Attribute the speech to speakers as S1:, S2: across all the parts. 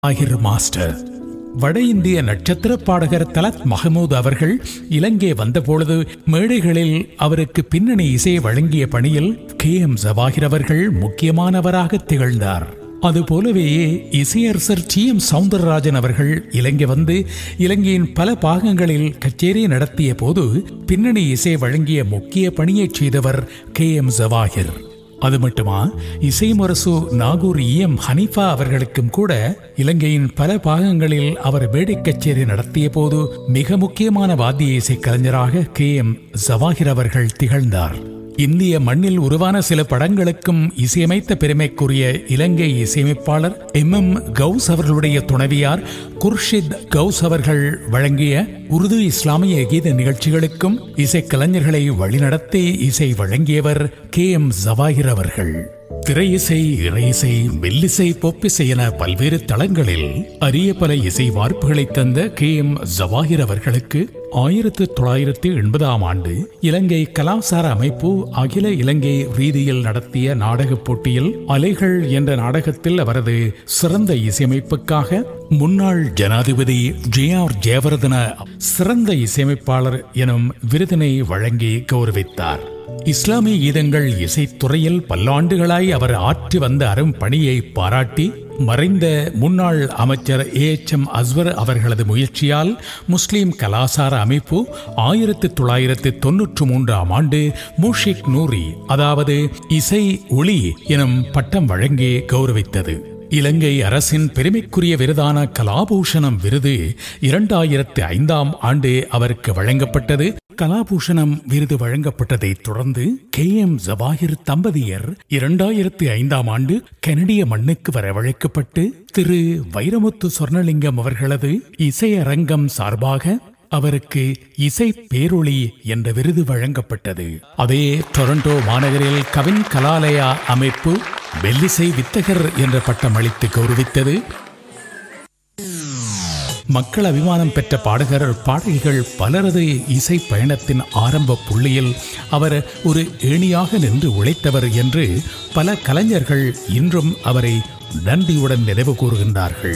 S1: ஆகிர் master வட இந்திய நட்சத்திர பாடகர் தலத் மஹமூத் அவர்கள் இலங்கை வந்தபொழுது மேடைகளில் அவருக்கு பின்னணி இசை வழங்கிய பணியில் கே எம் ஜவாஹிர் அவர்கள் முக்கியமானவராக திகழ்ந்தார் அதுபோலவே இசையரசர் டி எம் சவுந்தரராஜன் அவர்கள் இலங்கை வந்து இலங்கையின் பல பாகங்களில் கச்சேரி நடத்திய போது பின்னணி இசை வழங்கிய முக்கிய பணியைச் செய்தவர் கே எம் ஜவாஹிர் அது மட்டுமா இசை முரசு நாகூர் இ எம் ஹனீஃபா அவர்களுக்கும் கூட இலங்கையின் பல பாகங்களில் அவர் மேடை கச்சேரி நடத்திய போது மிக முக்கியமான வாத்திய இசை கலைஞராக கே எம் ஜவாஹிர் அவர்கள் திகழ்ந்தார் இந்திய மண்ணில் உருவான சில படங்களுக்கும் இசையமைத்த பெருமைக்குரிய இலங்கை இசையமைப்பாளர் எம் எம் கவுஸ் அவர்களுடைய துணைவியார் குர்ஷித் கவுஸ் அவர்கள் வழங்கிய உருது இஸ்லாமிய கீத நிகழ்ச்சிகளுக்கும் இசைக்கலைஞர்களை வழிநடத்தி இசை வழங்கியவர் கே எம் ஜவாஹிர் அவர்கள் திரை இசை இறை இசை மெல்லிசை பொப்பிசை என பல்வேறு தளங்களில் அரிய பல இசை வார்ப்புகளை தந்த கே எம் ஜவாஹிர் அவர்களுக்கு ஆயிரத்து தொள்ளாயிரத்து எண்பதாம் ஆண்டு இலங்கை கலாசார அமைப்பு அகில இலங்கை ரீதியில் நடத்திய நாடகப் போட்டியில் அலைகள் என்ற நாடகத்தில் அவரது சிறந்த இசையமைப்புக்காக முன்னாள் ஜனாதிபதி ஜே ஆர் ஜெயவர்தன சிறந்த இசையமைப்பாளர் எனும் விருதினை வழங்கி கௌரவித்தார் இஸ்லாமிய கீதங்கள் இசைத்துறையில் பல்லாண்டுகளாய் அவர் ஆற்றி வந்த அரும் பணியை பாராட்டி மறைந்த முன்னாள் அமைச்சர் ஏ எச் எம் அஸ்வர் அவர்களது முயற்சியால் முஸ்லிம் கலாசார அமைப்பு ஆயிரத்தி தொள்ளாயிரத்தி தொன்னூற்று மூன்றாம் ஆண்டு மூஷிக் நூரி அதாவது இசை ஒளி எனும் பட்டம் வழங்கி கௌரவித்தது இலங்கை அரசின் பெருமைக்குரிய விருதான கலாபூஷணம் விருது இரண்டாயிரத்தி ஐந்தாம் ஆண்டு அவருக்கு வழங்கப்பட்டது கலாபூஷணம் விருது வழங்கப்பட்டதைத் தொடர்ந்து கே எம் ஜவாஹிர் தம்பதியர் இரண்டாயிரத்தி ஐந்தாம் ஆண்டு கனடிய மண்ணுக்கு வரவழைக்கப்பட்டு திரு வைரமுத்து சொர்ணலிங்கம் அவர்களது இசையரங்கம் சார்பாக அவருக்கு இசை பேரொளி என்ற விருது வழங்கப்பட்டது அதே டொரண்டோ மாநகரில் கவின் கலாலயா அமைப்பு மெல்லிசை வித்தகர் என்ற பட்டம் அளித்து கௌரவித்தது மக்கள் அபிமானம் பெற்ற பாடகர் பாடகிகள் பலரது இசை பயணத்தின் ஆரம்ப புள்ளியில் அவர் ஒரு ஏணியாக நின்று உழைத்தவர் என்று பல கலைஞர்கள் இன்றும் அவரை நன்றியுடன் நினைவு கூறுகின்றார்கள்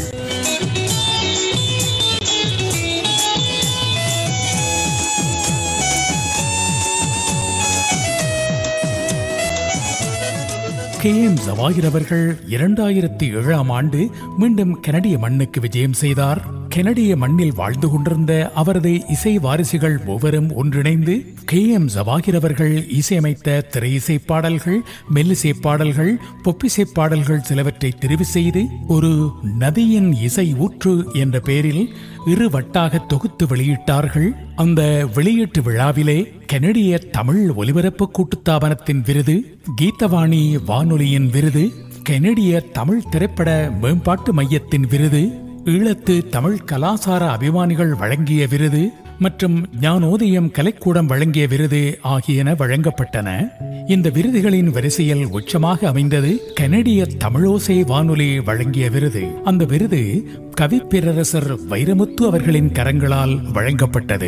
S1: கே எம் ஜவாஹிர் அவர்கள் இரண்டாயிரத்தி ஏழாம் ஆண்டு மீண்டும் கனடிய மண்ணுக்கு விஜயம் செய்தார் கனடிய மண்ணில் வாழ்ந்து கொண்டிருந்த அவரது இசை வாரிசுகள் மூவரும் ஒன்றிணைந்து கே எம் ஜவாஹிர் அவர்கள் இசையமைத்த திரை இசை பாடல்கள் மெல்லிசை பாடல்கள் பொப்பிசை பாடல்கள் சிலவற்றை தெரிவு செய்து ஒரு நதியின் இசை ஊற்று என்ற பெயரில் இரு வட்டாக தொகுத்து வெளியிட்டார்கள் அந்த வெளியீட்டு விழாவிலே கனடிய தமிழ் ஒலிபரப்பு கூட்டுத்தாபனத்தின் விருது கீதவாணி வானொலியின் விருது கனடிய தமிழ் திரைப்பட மேம்பாட்டு மையத்தின் விருது ஈழத்து தமிழ் கலாசார அபிமானிகள் வழங்கிய விருது மற்றும் ஞானோதயம் கலைக்கூடம் வழங்கிய விருது ஆகியன வழங்கப்பட்டன இந்த விருதுகளின் வரிசையில் உச்சமாக அமைந்தது கனடிய தமிழோசை வானொலி வழங்கிய விருது அந்த விருது கவிப்பேரரசர் வைரமுத்து அவர்களின் கரங்களால் வழங்கப்பட்டது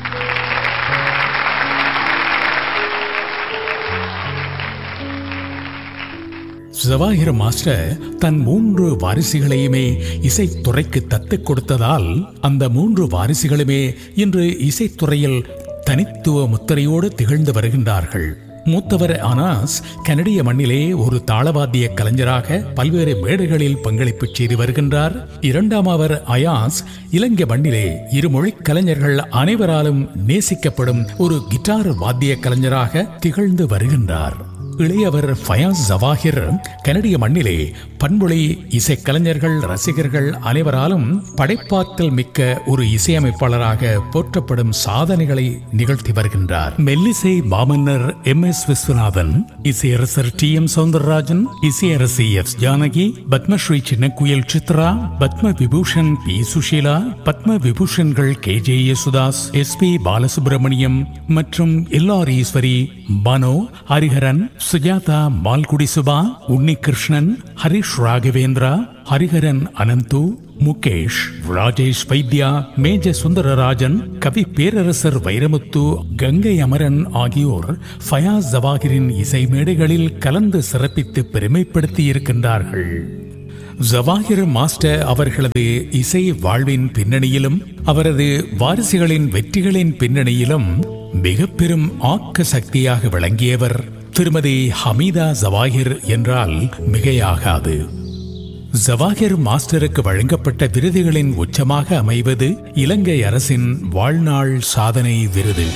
S1: ஜவாஹிர் மாஸ்டர் தன் மூன்று வாரிசுகளையுமே இசைத்துறைக்கு தத்துக் கொடுத்ததால் அந்த மூன்று வாரிசுகளுமே இன்று இசைத்துறையில் தனித்துவ முத்திரையோடு திகழ்ந்து வருகின்றார்கள் மூத்தவர் அனாஸ் கனடிய மண்ணிலே ஒரு தாளவாத்திய கலைஞராக பல்வேறு மேடைகளில் பங்களிப்பு செய்து வருகின்றார் இரண்டாம் அவர் அயாஸ் இலங்கை மண்ணிலே இருமொழி கலைஞர்கள் அனைவராலும் நேசிக்கப்படும் ஒரு கிட்டார் வாத்திய கலைஞராக திகழ்ந்து வருகின்றார் இளையவர் ஃபயாஸ் ஜவாஹிர் கனடிய மண்ணிலே பண்பொழி இசைக்கலைஞர்கள் ரசிகர்கள் அனைவராலும் படைப்பாற்றல் மிக்க ஒரு இசையமைப்பாளராக போற்றப்படும் சாதனைகளை நிகழ்த்தி வருகின்றார் மெல்லிசை மாமன்னர் எம் எஸ் விஸ்வநாதன் இசையரசர் டி எம் சவுந்தரராஜன் இசையரசி எஸ் ஜானகி பத்மஸ்ரீ சின்னக்குயில் சித்ரா பத்ம விபூஷன் பி சுஷீலா பத்ம விபூஷன்கள் K J Yesudas S P Balasubrahmanyam மற்றும் எல்ஆர் ஈஸ்வரி மனோ ஹரிஹரன் சுஜாதா மால்குடி சுபா உன்னிகிருஷ்ணன் ஹரிஷ் ராகவேந்திரா ஹரிஹரன் அனந்து முகேஷ் ராஜேஷ் வைத்யா மேஜ சுந்தரராஜன் கவி பேரரசர் வைரமுத்து கங்கை அமரன் ஆகியோர் ஃபயாஸ் ஜவாஹிரின் இசை மேடைகளில் கலந்து சிறப்பித்து பெருமைப்படுத்தி இருக்கின்றார்கள் ஜவாஹிர் மாஸ்டர் அவர்களது இசை வாழ்வின் பின்னணியிலும் அவரது வாரிசுகளின் வெற்றிகளின் பின்னணியிலும் மிக பெரும் ஆக்க சக்தியாக விளங்கியவர் திருமதி ஹமீதா ஜவாஹிர் என்றால் மிகையாகாது ஜவாஹிர் மாஸ்டருக்கு வழங்கப்பட்ட விருதுகளின் உச்சமாக அமைவது இலங்கை அரசின் வாழ்நாள் சாதனை விருது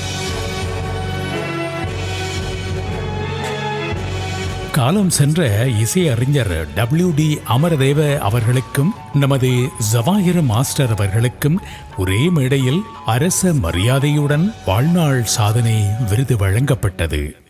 S1: காலம் சென்ற இசையறிஞர் டபிள்யூ டி அமரதேவ அவர்களுக்கும் நமது ஜவாஹிர் மாஸ்டர் அவர்களுக்கும் ஒரே மேடையில் அரச மரியாதையுடன் வாழ்நாள் சாதனை விருது வழங்கப்பட்டது